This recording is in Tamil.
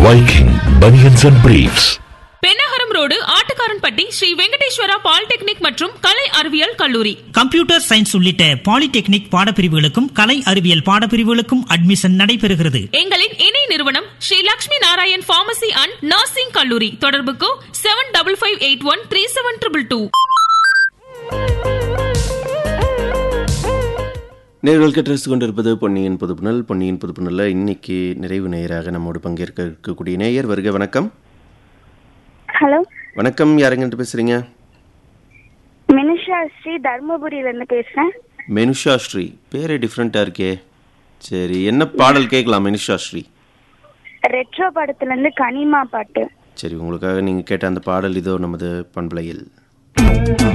Viking Bunions and Briefs. Pennagaram road Attukaranpatti Sri Venkateswara polytechnic மற்றும் கலை அறிவியல் கல்லூரி கம்ப்யூட்டர் சயின்ஸ் உள்ளிட்ட பாலிடெக்னிக் பாடப்பிரிவுகளுக்கும் கலை அறிவியல் பாடப்பிரிவுகளுக்கும் அட்மிஷன் நடைபெறுகிறது எங்களின் இணை நிறுவனம் Sri Lakshmi Narayan pharmacy and nursing கல்லூரி தொடர்புக்கு seven double five eight one three seven triple two நேர்கள் கேட்டு கொண்டிருப்பது பொன்னியின் புதுப்புணல் பொன்னியின் புதுப்புணல்ல இன்னைக்கு நிறைவு நேயராக நம்மோடு பங்கேற்க இருக்கக்கூடிய நேயர் வருக வணக்கம் ஹலோ வணக்கம் யாருங்கிட்ட பேசுறீங்க மினிஷா ஸ்ரீ தர்மபுரியில இருந்து பேசுறேன் மெனுஷா ஸ்ரீ பேரே டிஃப்ரெண்டா இருக்கே சரி என்ன பாடல் கேட்கலாம் மெனுஷா ஸ்ரீ ரெட்ரோ படத்துல இருந்து கனிமா பாட்டு சரி உங்களுக்காக நீங்க கேட்ட அந்த பாடல் இதோ நமது பண்பலையில்